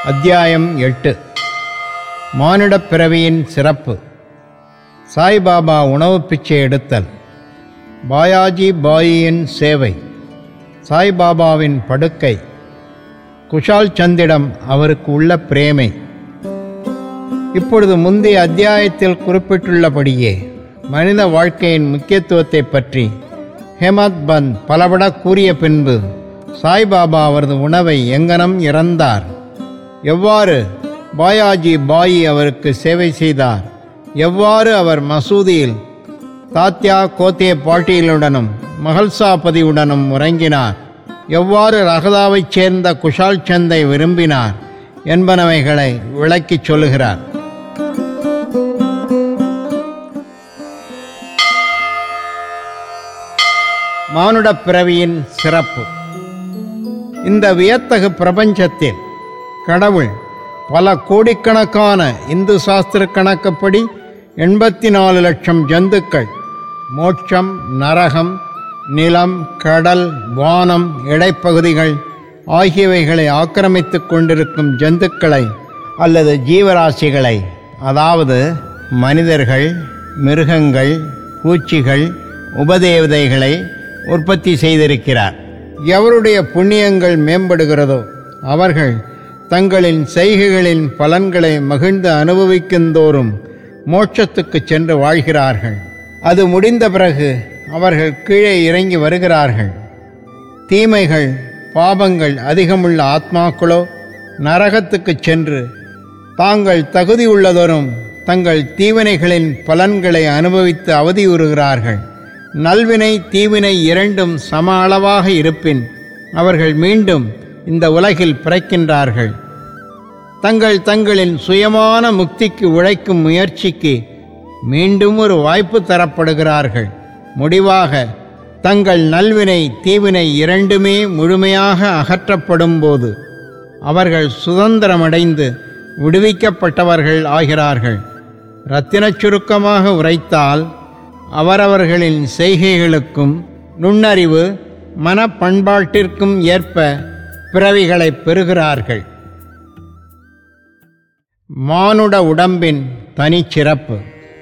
அத்தியாயம் எட்டு மானிடப் பிறவியின் சிறப்பு சாய்பாபா உணவு பிச்சை எடுத்தல் பாயாஜி பாயியின் சேவை சாய்பாபாவின் படுக்கை குஷால் சந்திடம் அவருக்கு உள்ள பிரேமை இப்பொழுது முந்தைய அத்தியாயத்தில் குறிப்பிட்டுள்ளபடியே மனித வாழ்க்கையின் முக்கியத்துவத்தை பற்றி ஹேமத் பந்த் பலபட கூறிய பின்பு சாய்பாபா அவரது உணவை எங்கனம் இறந்தார் எவ்வாறு பாயாஜி பாயி அவருக்கு சேவை செய்தார் எவ்வாறு அவர் மசூதியில் தாத்யா கோத்தே பாட்டீலுடனும் மகள்சாபதியுடனும் உறங்கினார் எவ்வாறு ரகதாவைச் சேர்ந்த குஷால் சந்தை விரும்பினார் என்பனவைகளை விளக்கிச் சொல்லுகிறார் மானுடப் பிறவியின் சிறப்பு இந்த வியத்தகு பிரபஞ்சத்தில் கடவுள் பல கோடிக்கணக்கான இந்து சாஸ்திர கணக்குப்படி எண்பத்தி நாலு லட்சம் ஜந்துக்கள் மோட்சம் நரகம் நிலம் கடல் வானம் இடைப்பகுதிகள் ஆகியவைகளை ஆக்கிரமித்துக் கொண்டிருக்கும் ஜந்துக்களை அல்லது ஜீவராசிகளை அதாவது மனிதர்கள் மிருகங்கள் பூச்சிகள் உபதேவதைகளை உற்பத்தி செய்திருக்கிறார் எவருடைய புண்ணியங்கள் மேம்படுகிறதோ அவர்கள் தங்களின் செய்கைகளின் பலன்களை மகிழ்ந்து அனுபவிக்குந்தோறும் மோட்சத்துக்கு சென்று வாழ்கிறார்கள் அது முடிந்த பிறகு அவர்கள் கீழே இறங்கி வருகிறார்கள் தீமைகள் பாபங்கள் அதிகமுள்ள ஆத்மாக்களோ நரகத்துக்கு சென்று தாங்கள் தகுதியுள்ளதோறும் தங்கள் தீவினைகளின் பலன்களை அனுபவித்து அவதியுறுகிறார்கள் நல்வினை தீவினை இரண்டும் சம அளவாக இருப்பின் அவர்கள் மீண்டும் இந்த உலகில் பிறக்கின்றார்கள் தங்கள் தங்களின் சுயமான முக்திக்கு உழைக்கும் முயற்சிக்கு மீண்டும் ஒரு வாய்ப்பு தரப்படுகிறார்கள் முடிவாக தங்கள் நல்வினை தீவினை இரண்டுமே முழுமையாக அகற்றப்படும் போது அவர்கள் சுதந்திரமடைந்து விடுவிக்கப்பட்டவர்கள் ஆகிறார்கள் இரத்தினச் சுருக்கமாக உரைத்தால் அவரவர்களின் செய்கைகளுக்கும் நுண்ணறிவு மனப்பண்பாட்டிற்கும் ஏற்ப பிறவிகளை பெறுகிறார்கள் மானுட உடம்பின் தனிச்சிறப்பு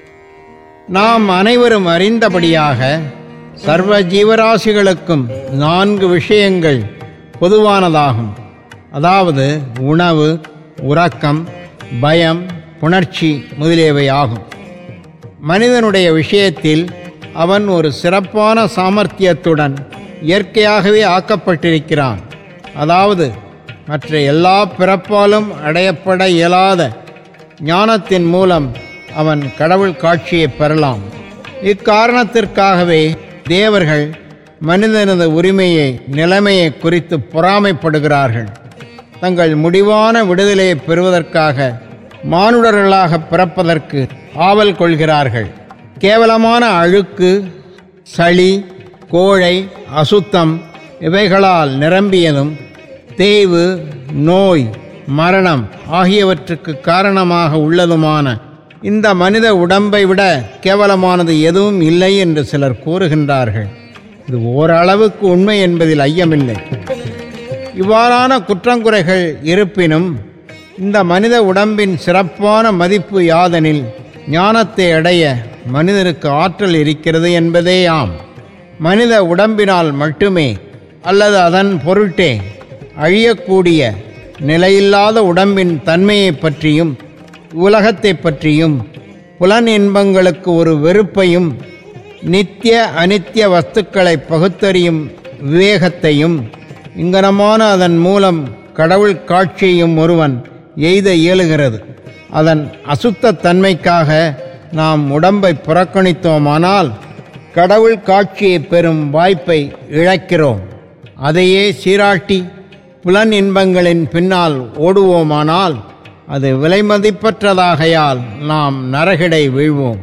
நாம் அனைவரும் அறிந்தபடியாக சர்வ ஜீவராசிகளுக்கும் நான்கு விஷயங்கள் பொதுவானதாகும் அதாவது உணவு உறக்கம் பயம் புணர்ச்சி முதலியவை ஆகும் மனிதனுடைய விஷயத்தில் அவன் ஒரு சிறப்பான சாமர்த்தியத்துடன் இயற்கையாகவே ஆக்கப்பட்டிருக்கிறான் அதாவது மற்ற எல்லா பிறப்பாலும் அடையப்பட இயலாத ஞானத்தின் மூலம் அவன் கடவுள் காட்சியை பெறலாம் இக்காரணத்திற்காகவே தேவர்கள் மனிதனது உரிமையை நிலைமையை குறித்து பொறாமைப்படுகிறார்கள் தங்கள் முடிவான விடுதலையை பெறுவதற்காக மானுடர்களாக பிறப்பதற்கு ஆவல் கொள்கிறார்கள் கேவலமான அழுக்கு சளி கோழை அசுத்தம் இவைகளால் நிரம்பியதும் தேய்வு நோய் மரணம் ஆகியவற்றுக்கு காரணமாக உள்ளதுமான இந்த மனித உடம்பை விட கேவலமானது எதுவும் இல்லை என்று சிலர் கூறுகின்றார்கள் இது ஓரளவுக்கு உண்மை என்பதில் ஐயமில்லை இவ்வாறான குற்றங்குறைகள் இருப்பினும் இந்த மனித உடம்பின் சிறப்பான மதிப்பு யாதெனில் ஞானத்தை அடைய மனிதனுக்கு ஆற்றல் இருக்கிறது என்பதே ஆம் மனித உடம்பினால் மட்டுமே அல்லது அதன் பொருட்டே அழியக்கூடிய நிலையில்லாத உடம்பின் தன்மையை பற்றியும் உலகத்தை பற்றியும் புலன் இன்பங்களுக்கு ஒரு வெறுப்பையும் நித்திய அனித்திய வஸ்துக்களை பகுத்தறியும் விவேகத்தையும் இங்கனமான அதன் மூலம் கடவுள் காட்சியையும் ஒருவன் எய்த இயலுகிறது அதன் அசுத்த தன்மைக்காக நாம் உடம்பை புறக்கணித்தோமானால் கடவுள் காட்சியை பெறும் வாய்ப்பை இழக்கிறோம் அதையே சீராட்டி புலன் இன்பங்களின் பின்னால் ஓடுவோமானால் அது விலைமதிப்பற்றதாகையால் நாம் நரகிடை வீழ்வோம்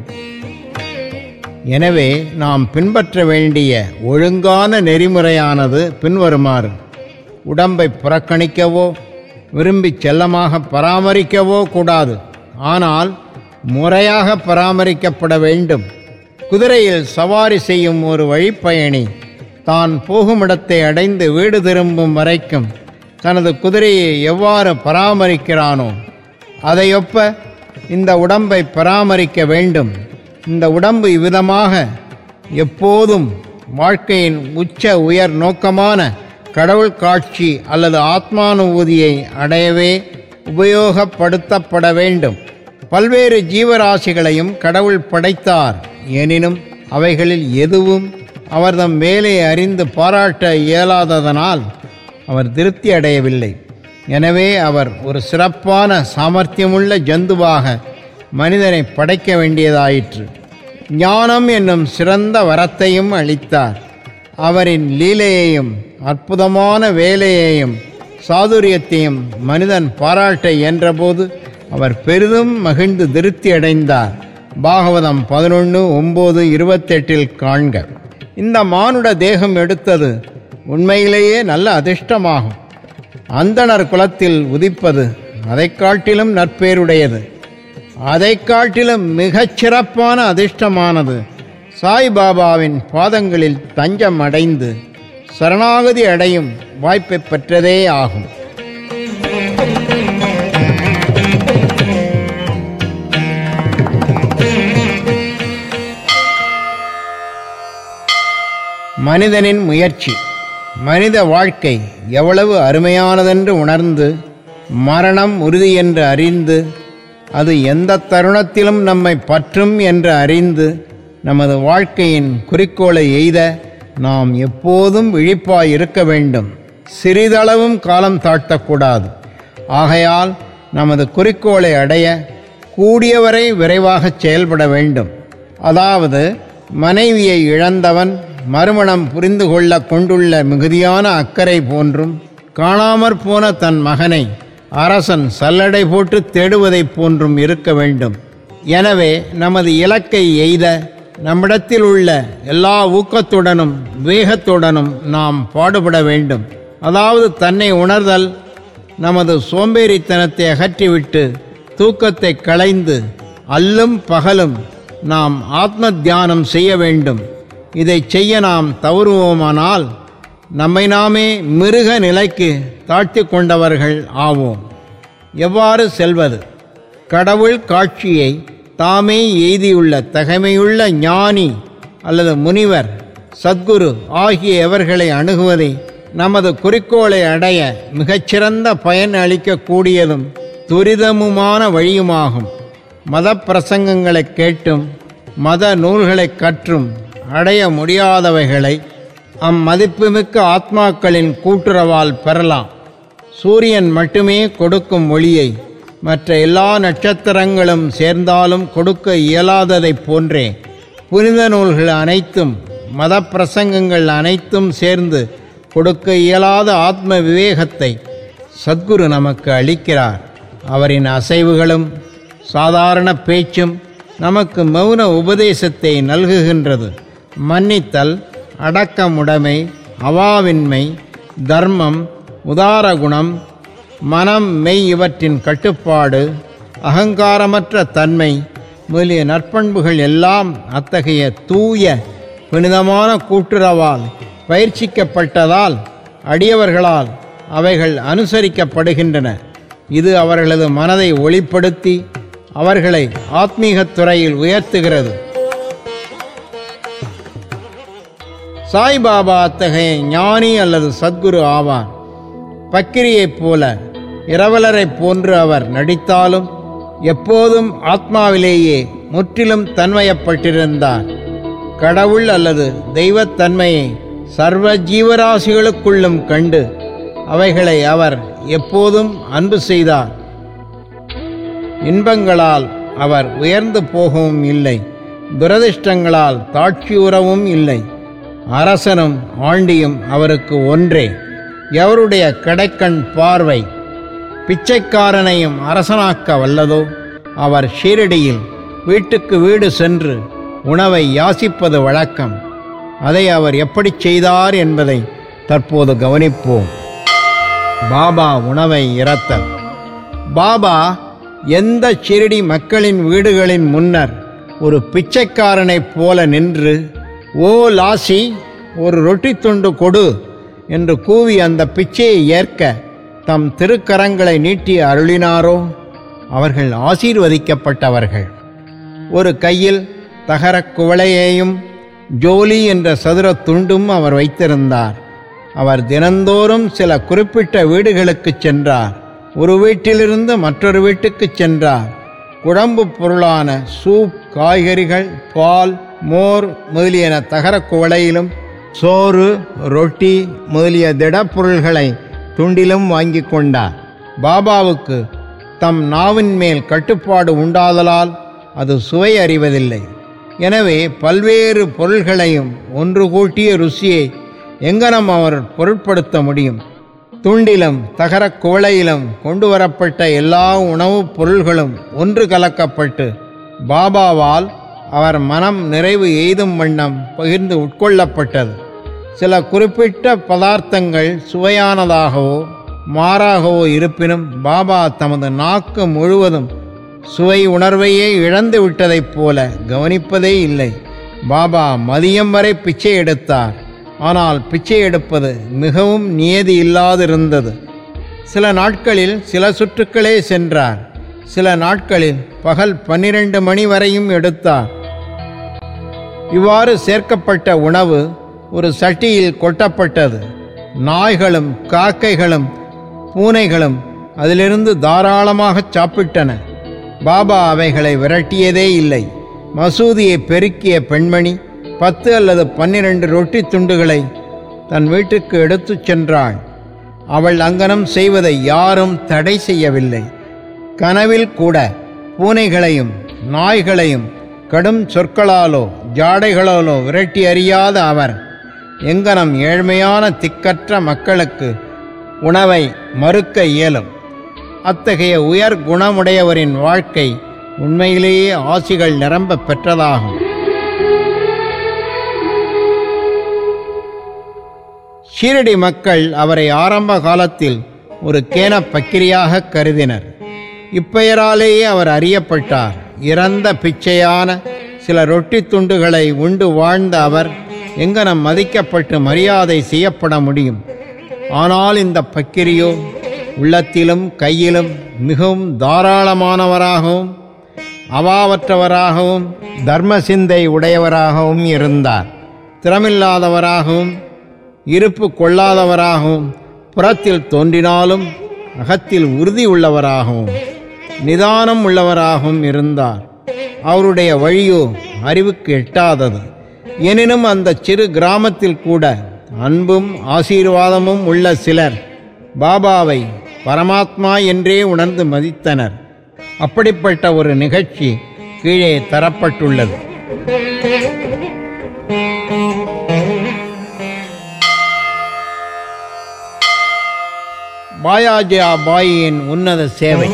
எனவே நாம் பின்பற்ற வேண்டிய ஒழுங்கான நெறிமுறையானது பின்வருமாறு உடம்பை புறக்கணிக்கவோ விரும்பி செல்லமாக பராமரிக்கவோ கூடாது ஆனால் முறையாக பராமரிக்கப்பட வேண்டும் குதிரையில் சவாரி செய்யும் ஒரு வழிப்பயணி தான் போகுமிடத்தை அடைந்து வீடு திரும்பும் வரைக்கும் தனது குதிரையை எவ்வாறு பராமரிக்கிறானோ அதையொப்ப இந்த உடம்பை பராமரிக்க வேண்டும் இந்த உடம்பு இவ்விதமாக எப்போதும் வாழ்க்கையின் உச்ச உயர் நோக்கமான கடவுள் காட்சி அல்லது ஆத்மானுபூதியை அடையவே உபயோகப்படுத்தப்பட வேண்டும் பல்வேறு ஜீவராசிகளையும் கடவுள் படைத்தார் எனினும் அவைகளில் எதுவும் அவர்தம் வேலை அறிந்து பாராட்ட இயலாததனால் அவர் திருப்தி அடையவில்லை எனவே அவர் ஒரு சிறப்பான சாமர்த்தியமுள்ள ஜந்துவாக மனிதனை படைக்க வேண்டியதாயிற்று ஞானம் என்னும் சிறந்த வரத்தையும் அளித்தார் அவரின் லீலையையும் அற்புதமான வேலையையும் சாதுரியத்தையும் மனிதன் பாராட்ட இயன்றபோது அவர் பெரிதும் மகிழ்ந்து திருப்தி அடைந்தார் பாகவதம் பதினொன்று ஒம்பது இருபத்தெட்டில் காண்க இந்த மானுட தேகம் எடுத்தது உண்மையிலேயே நல்ல அதிர்ஷ்டமாகும் அந்தணர் குலத்தில் உதிப்பது அதைக் காட்டிலும் நற்பேருடையது அதைக் காட்டிலும் மிகச் சிறப்பான அதிர்ஷ்டமானது சாய்பாபாவின் பாதங்களில் தஞ்சம் அடைந்து சரணாகதி அடையும் வாய்ப்பை பெற்றதே ஆகும் மனிதனின் முயற்சி மனித வாழ்க்கை எவ்வளவு அருமையானதென்று உணர்ந்து மரணம் உறுதி என்று அறிந்து அது எந்த தருணத்திலும் நம்மை பற்றும் என்று அறிந்து நமது வாழ்க்கையின் குறிக்கோளை எய்த நாம் எப்போதும் விழிப்பாய் இருக்க வேண்டும் சிறிதளவும் காலம் தாழ்த்தக்கூடாது ஆகையால் நமது குறிக்கோளை அடைய கூடியவரை விரைவாக செயல்பட வேண்டும் அதாவது மனைவியை இழந்தவன் மறுமணம் புரிந்து கொள்ள கொண்டுள்ள மிகுதியான அக்கறை போன்றும் காணாமற் போன தன் மகனை அரசன் சல்லடை போட்டு தேடுவதைப் போன்றும் இருக்க வேண்டும் எனவே நமது இலக்கை எய்த நம்மிடத்தில் உள்ள எல்லா ஊக்கத்துடனும் வேகத்துடனும் நாம் பாடுபட வேண்டும் அதாவது தன்னை உணர்தல் நமது சோம்பேறித்தனத்தை அகற்றிவிட்டு தூக்கத்தை களைந்து அல்லும் பகலும் நாம் ஆத்ம தியானம் செய்ய வேண்டும் இதை செய்ய நாம் தவறுவோமானால் நம்மை நாமே மிருக நிலைக்கு தாழ்த்தி கொண்டவர்கள் ஆவோம் எவ்வாறு செல்வது கடவுள் காட்சியை தாமே எய்தியுள்ள தகைமையுள்ள ஞானி அல்லது முனிவர் சத்குரு ஆகிய எவர்களை அணுகுவதே நமது குறிக்கோளை அடைய மிகச்சிறந்த பயன் அளிக்கக்கூடியதும் துரிதமுமான வழியுமாகும் மத பிரசங்கங்களை கேட்டும் மத நூல்களை கற்றும் அடைய முடியாதவைகளை அம்மதிப்புமிக்க ஆத்மாக்களின் கூட்டுறவால் பெறலாம் சூரியன் மட்டுமே கொடுக்கும் ஒளியை மற்ற எல்லா நட்சத்திரங்களும் சேர்ந்தாலும் கொடுக்க இயலாததைப் போன்றே புனித நூல்கள் அனைத்தும் மத பிரசங்கங்கள் அனைத்தும் சேர்ந்து கொடுக்க இயலாத ஆத்ம விவேகத்தை சத்குரு நமக்கு அளிக்கிறார் அவரின் அசைவுகளும் சாதாரண பேச்சும் நமக்கு மௌன உபதேசத்தை நல்குகின்றது மன்னித்தல் அடக்கமுடைமை அவாவின்மை தர்மம் உதார குணம் மனம் மெய் இவற்றின் கட்டுப்பாடு அகங்காரமற்ற தன்மை முதலிய நற்பண்புகள் எல்லாம் அத்தகைய தூய புனிதமான கூட்டுறவால் பயிற்சிக்கப்பட்டதால் அடியவர்களால் அவைகள் அனுசரிக்கப்படுகின்றன இது அவர்களது மனதை ஒளிப்படுத்தி அவர்களை ஆத்மீகத் துறையில் உயர்த்துகிறது சாய்பாபா அத்தகைய ஞானி அல்லது சத்குரு ஆவார் பக்கிரியைப் போல இரவலரைப் போன்று அவர் நடித்தாலும் எப்போதும் ஆத்மாவிலேயே முற்றிலும் தன்மையப்பட்டிருந்தார் கடவுள் அல்லது தெய்வத்தன்மையை சர்வ ஜீவராசிகளுக்குள்ளும் கண்டு அவைகளை அவர் எப்போதும் அன்பு செய்தார் இன்பங்களால் அவர் உயர்ந்து போகவும் இல்லை துரதிர்ஷ்டங்களால் தாட்சியுறவும் இல்லை அரசனும் ஆண்டியும் அவருக்கு ஒன்றே எவருடைய கடைக்கண் பார்வை பிச்சைக்காரனையும் அரசனாக்க வல்லதோ அவர் ஷீரடியில் வீட்டுக்கு வீடு சென்று உணவை யாசிப்பது வழக்கம் அதை அவர் எப்படி செய்தார் என்பதை தற்போது கவனிப்போம் பாபா உணவை இறத்தல் பாபா எந்த ஷிரடி மக்களின் வீடுகளின் முன்னர் ஒரு பிச்சைக்காரனைப் போல நின்று ஓ லாசி ஒரு ரொட்டி துண்டு கொடு என்று கூவி அந்த பிச்சையை ஏற்க தம் திருக்கரங்களை நீட்டி அருளினாரோ அவர்கள் ஆசீர்வதிக்கப்பட்டவர்கள் ஒரு கையில் தகரக் குவளையையும் ஜோலி என்ற சதுர துண்டும் அவர் வைத்திருந்தார் அவர் தினந்தோறும் சில குறிப்பிட்ட வீடுகளுக்குச் சென்றார் ஒரு வீட்டிலிருந்து மற்றொரு வீட்டுக்குச் சென்றார் குழம்பு பொருளான சூப் காய்கறிகள் பால் மோர் முதலியன தகரக் குவளையிலும் சோறு ரொட்டி முதலிய திடப்பொருள்களை துண்டிலும் வாங்கி கொண்டார் பாபாவுக்கு தம் நாவின் மேல் கட்டுப்பாடு உண்டாதலால் அது சுவை அறிவதில்லை எனவே பல்வேறு பொருள்களையும் ஒன்று கூட்டிய ருசியை எங்கனம் அவர் பொருட்படுத்த முடியும் துண்டிலும் தகரக் குவளையிலும் கொண்டு வரப்பட்ட எல்லா உணவுப் பொருள்களும் ஒன்று கலக்கப்பட்டு பாபாவால் அவர் மனம் நிறைவு எய்தும் வண்ணம் பகிர்ந்து உட்கொள்ளப்பட்டது சில குறிப்பிட்ட பதார்த்தங்கள் சுவையானதாகவோ மாறாகவோ இருப்பினும் பாபா தமது நாக்கு முழுவதும் சுவை உணர்வையே இழந்து விட்டதைப் போல கவனிப்பதே இல்லை பாபா மதியம் வரை பிச்சை எடுத்தார் ஆனால் பிச்சை எடுப்பது மிகவும் நியதி இல்லாதிருந்தது சில நாட்களில் சில சுற்றுக்களே சென்றார் சில நாட்களில் பகல் பன்னிரண்டு மணி வரையும் எடுத்தார் இவ்வாறு சேர்க்கப்பட்ட உணவு ஒரு சட்டியில் கொட்டப்பட்டது நாய்களும் காக்கைகளும் பூனைகளும் அதிலிருந்து தாராளமாகச் சாப்பிட்டன பாபா அவைகளை விரட்டியதே இல்லை மசூதியை பெருக்கிய பெண்மணி பத்து அல்லது பன்னிரண்டு ரொட்டி துண்டுகளை தன் வீட்டுக்கு எடுத்துச் சென்றாள் அவள் அங்கனம் செய்வதை யாரும் தடை செய்யவில்லை கனவில் கூட பூனைகளையும் நாய்களையும் கடும் சொற்களாலோ ஜாடைகளாலோ விரட்டி அறியாத அவர் எங்கனம் ஏழ்மையான திக்கற்ற மக்களுக்கு உணவை மறுக்க இயலும் அத்தகைய உயர் குணமுடையவரின் வாழ்க்கை உண்மையிலேயே ஆசிகள் நிரம்ப பெற்றதாகும் ஷீரடி மக்கள் அவரை ஆரம்ப காலத்தில் ஒரு கேன பக்கிரியாக கருதினர் இப்பெயராலேயே அவர் அறியப்பட்டார் இறந்த பிச்சையான சில ரொட்டி துண்டுகளை உண்டு வாழ்ந்த அவர் எங்கனம் மதிக்கப்பட்டு மரியாதை செய்யப்பட முடியும் ஆனால் இந்த பக்கிரியோ உள்ளத்திலும் கையிலும் மிகவும் தாராளமானவராகவும் அவாவற்றவராகவும் தர்ம சிந்தை உடையவராகவும் இருந்தார் திறமில்லாதவராகவும் இருப்பு கொள்ளாதவராகவும் புறத்தில் தோன்றினாலும் அகத்தில் உறுதி உள்ளவராகவும் நிதானம் உள்ளவராகவும் இருந்தார் அவருடைய வழியோ அறிவுக்கு எட்டாதது எனினும் அந்த சிறு கிராமத்தில் கூட அன்பும் ஆசீர்வாதமும் உள்ள சிலர் பாபாவை பரமாத்மா என்றே உணர்ந்து மதித்தனர் அப்படிப்பட்ட ஒரு நிகழ்ச்சி கீழே தரப்பட்டுள்ளது பாயாஜியா பாயின் உன்னத சேவை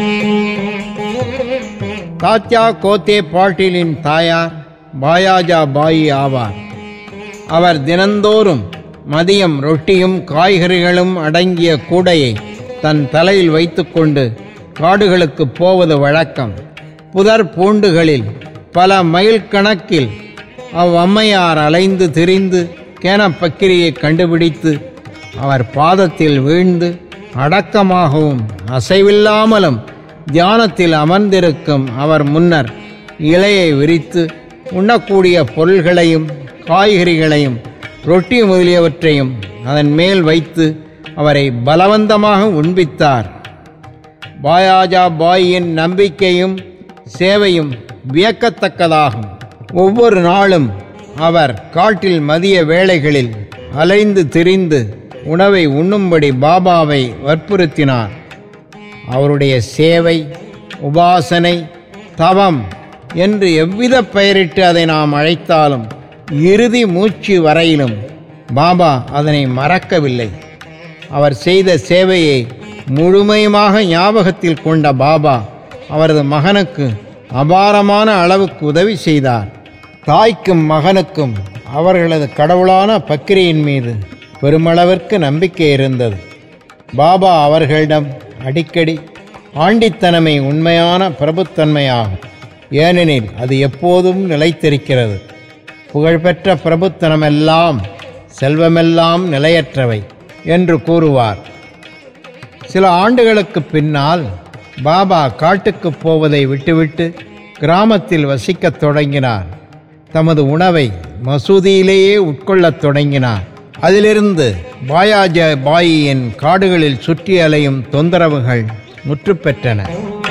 தாத்யா கோத்தே பாட்டீலின் தாயார் பாயாஜா பாயி ஆவார் அவர் தினந்தோறும் மதியம் ரொட்டியும் காய்கறிகளும் அடங்கிய கூடையை தன் தலையில் வைத்துக்கொண்டு காடுகளுக்கு போவது வழக்கம் புதர் பூண்டுகளில் பல மைல் கணக்கில் அவ்வம்மையார் அலைந்து திரிந்து கேனப்பக்கிரியை கண்டுபிடித்து அவர் பாதத்தில் வீழ்ந்து அடக்கமாகவும் அசைவில்லாமலும் தியானத்தில் அமர்ந்திருக்கும் அவர் முன்னர் இலையை விரித்து உண்ணக்கூடிய பொருள்களையும் காய்கறிகளையும் ரொட்டி முதலியவற்றையும் அதன் மேல் வைத்து அவரை பலவந்தமாக உண்பித்தார் பாயாஜா பாயின் நம்பிக்கையும் சேவையும் வியக்கத்தக்கதாகும் ஒவ்வொரு நாளும் அவர் காட்டில் மதிய வேளைகளில் அலைந்து திரிந்து உணவை உண்ணும்படி பாபாவை வற்புறுத்தினார் அவருடைய சேவை உபாசனை தவம் என்று எவ்வித பெயரிட்டு அதை நாம் அழைத்தாலும் இறுதி மூச்சு வரையிலும் பாபா அதனை மறக்கவில்லை அவர் செய்த சேவையை முழுமையுமாக ஞாபகத்தில் கொண்ட பாபா அவரது மகனுக்கு அபாரமான அளவுக்கு உதவி செய்தார் தாய்க்கும் மகனுக்கும் அவர்களது கடவுளான பக்கிரியின் மீது பெருமளவிற்கு நம்பிக்கை இருந்தது பாபா அவர்களிடம் அடிக்கடி ஆண்டித்தனமே உண்மையான பிரபுத்தன்மையாகும் ஏனெனில் அது எப்போதும் நிலைத்திருக்கிறது புகழ்பெற்ற பிரபுத்தனமெல்லாம் செல்வமெல்லாம் நிலையற்றவை என்று கூறுவார் சில ஆண்டுகளுக்கு பின்னால் பாபா காட்டுக்கு போவதை விட்டுவிட்டு கிராமத்தில் வசிக்கத் தொடங்கினார் தமது உணவை மசூதியிலேயே உட்கொள்ளத் தொடங்கினார் அதிலிருந்து பாயாஜ பாயியின் காடுகளில் சுற்றி அலையும் தொந்தரவுகள் முற்றுப் பெற்றன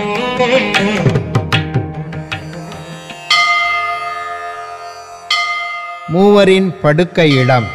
மூவரின் படுக்கை இடம்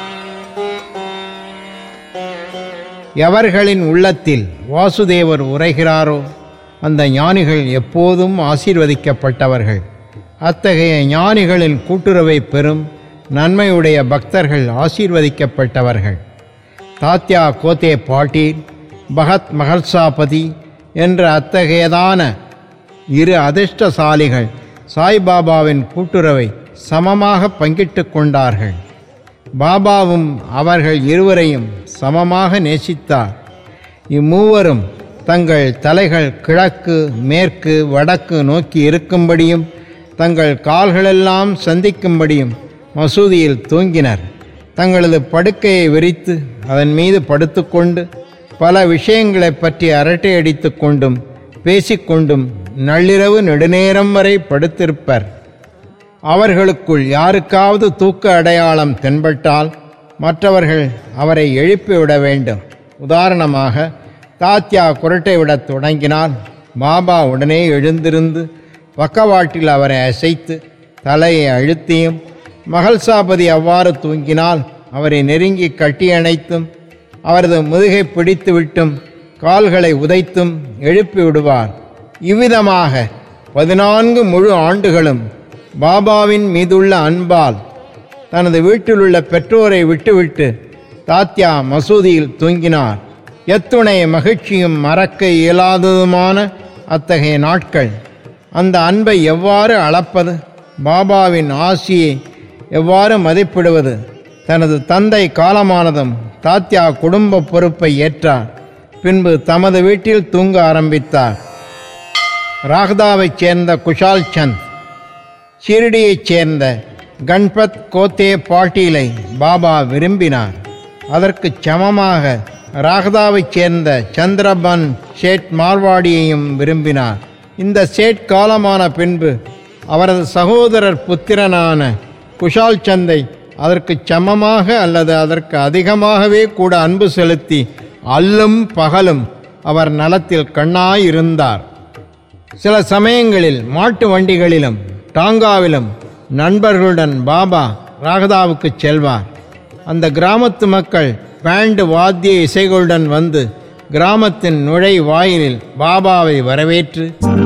எவர்களின் உள்ளத்தில் வாசுதேவர் உரைகிறாரோ அந்த ஞானிகள் எப்போதும் ஆசீர்வதிக்கப்பட்டவர்கள் அத்தகைய ஞானிகளின் கூட்டுறவை பெறும் நன்மையுடைய பக்தர்கள் ஆசீர்வதிக்கப்பட்டவர்கள் தாத்யா கோத்தே பாட்டீல் பகத் மகல்சாபதி என்ற அத்தகையதான இரு அதிர்ஷ்டசாலிகள் சாய்பாபாவின் கூட்டுறவை சமமாக பங்கிட்டுக் கொண்டார்கள் பாபாவும் அவர்கள் இருவரையும் சமமாக நேசித்தார் இம்மூவரும் தங்கள் தலைகள் கிழக்கு மேற்கு வடக்கு நோக்கி இருக்கும்படியும் தங்கள் கால்களெல்லாம் சந்திக்கும்படியும் மசூதியில் தூங்கினர் தங்களது படுக்கையை விரித்து அதன் மீது படுத்துக்கொண்டு பல விஷயங்களைப் பற்றி அரட்டை அடித்துக் கொண்டும் பேசிக்கொண்டும் நள்ளிரவு நெடுநேரம் வரை படுத்திருப்பர் அவர்களுக்குள் யாருக்காவது தூக்க அடையாளம் தென்பட்டால் மற்றவர்கள் அவரை எழுப்பிவிட வேண்டும் உதாரணமாக தாத்யா குரட்டை விடத் தொடங்கினால் பாபா உடனே எழுந்திருந்து பக்கவாட்டில் அவரை அசைத்து தலையை அழுத்தியும் மகள்சாபதி அவ்வாறு தூங்கினால் அவரை நெருங்கி கட்டியணைத்தும் அவரது முதுகை பிடித்துவிட்டும் கால்களை உதைத்தும் எழுப்பி விடுவார் இவ்விதமாக பதினான்கு முழு ஆண்டுகளும் பாபாவின் மீதுள்ள அன்பால் தனது வீட்டிலுள்ள பெற்றோரை விட்டுவிட்டு தாத்யா மசூதியில் தூங்கினார் எத்துணை மகிழ்ச்சியும் மறக்க இயலாததுமான அத்தகைய நாட்கள் அந்த அன்பை எவ்வாறு அளப்பது பாபாவின் ஆசியை எவ்வாறு மதிப்பிடுவது தனது தந்தை காலமானதும் தாத்யா குடும்ப பொறுப்பை ஏற்றார் பின்பு தமது வீட்டில் தூங்க ஆரம்பித்தார் ராகதாவைச் சேர்ந்த குஷால் சந்த் ஷிரடியைச் சேர்ந்த கண்பத் கோத்தே பாட்டீலை பாபா விரும்பினார் அதற்கு சமமாக ராகதாவைச் சேர்ந்த சந்திரபன் ஷேட் மார்வாடியையும் விரும்பினார் இந்த சேட் காலமான பின்பு அவரது சகோதரர் புத்திரனான குஷால் சந்தை அதற்கு சமமாக அல்லது அதற்கு அதிகமாகவே கூட அன்பு செலுத்தி அல்லும் பகலும் அவர் நலத்தில் கண்ணாயிருந்தார் சில சமயங்களில் மாட்டு வண்டிகளிலும் டாங்காவிலும் நண்பர்களுடன் பாபா ராகதாவுக்கு செல்வார் அந்த கிராமத்து மக்கள் பேண்டு வாத்திய இசைகளுடன் வந்து கிராமத்தின் நுழை வாயிலில் பாபாவை வரவேற்று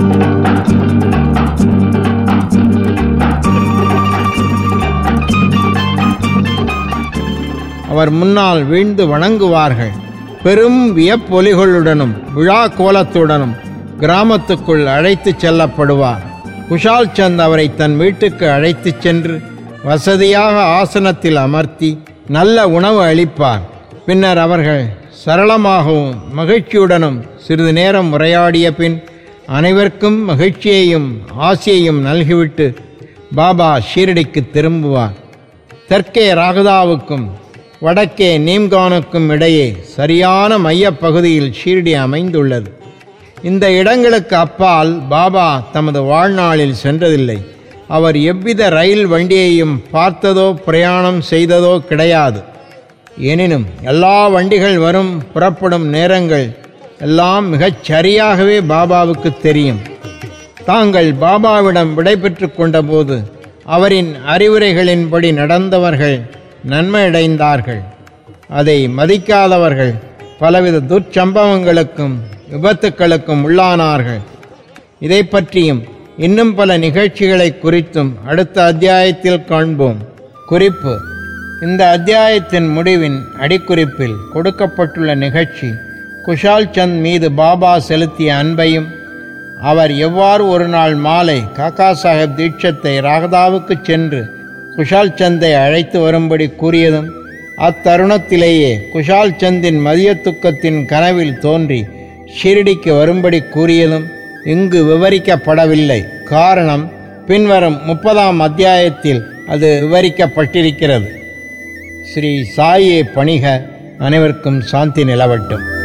அவர் முன்னால் வீழ்ந்து வணங்குவார்கள் பெரும் வியப்பொலிகளுடனும் விழா கோலத்துடனும் கிராமத்துக்குள் அழைத்துச் செல்லப்படுவார் குஷால் சந்த் அவரை தன் வீட்டுக்கு அழைத்துச் சென்று வசதியாக ஆசனத்தில் அமர்த்தி நல்ல உணவு அளிப்பார் பின்னர் அவர்கள் சரளமாகவும் மகிழ்ச்சியுடனும் சிறிது நேரம் உரையாடிய பின் அனைவருக்கும் மகிழ்ச்சியையும் ஆசையையும் நல்கிவிட்டு பாபா ஷீரடிக்கு திரும்புவார் தெற்கே ராகதாவுக்கும் வடக்கே நீம்கானுக்கும் இடையே சரியான மையப்பகுதியில் ஷீரடி அமைந்துள்ளது இந்த இடங்களுக்கு அப்பால் பாபா தமது வாழ்நாளில் சென்றதில்லை அவர் எவ்வித ரயில் வண்டியையும் பார்த்ததோ பிரயாணம் செய்ததோ கிடையாது எனினும் எல்லா வண்டிகள் வரும் புறப்படும் நேரங்கள் எல்லாம் மிகச் சரியாகவே பாபாவுக்கு தெரியும் தாங்கள் பாபாவிடம் விடைபெற்று கொண்டபோது அவரின் அறிவுரைகளின்படி நடந்தவர்கள் நன்மையடைந்தார்கள் அதை மதிக்காதவர்கள் பலவித துர்ச்சம்பவங்களுக்கும் விபத்துக்களுக்கும் உள்ளானார்கள் இதை பற்றியும் இன்னும் பல நிகழ்ச்சிகளை குறித்தும் அடுத்த அத்தியாயத்தில் காண்போம் குறிப்பு இந்த அத்தியாயத்தின் முடிவின் அடிக்குறிப்பில் கொடுக்கப்பட்டுள்ள நிகழ்ச்சி குஷால் சந்த் மீது பாபா செலுத்திய அன்பையும் அவர் எவ்வாறு ஒரு நாள் மாலை காக்கா சாஹேப் தீட்சத்தை ராகதாவுக்கு சென்று குஷால் சந்தை அழைத்து வரும்படி கூறியதும் அத்தருணத்திலேயே குஷால் சந்தின் மதிய துக்கத்தின் கனவில் தோன்றி ஷிரடிக்கு வரும்படி கூறியதும் இங்கு விவரிக்கப்படவில்லை காரணம் பின்வரும் முப்பதாம் அத்தியாயத்தில் அது விவரிக்கப்பட்டிருக்கிறது ஸ்ரீ சாயே பணிக அனைவருக்கும் சாந்தி நிலவட்டும்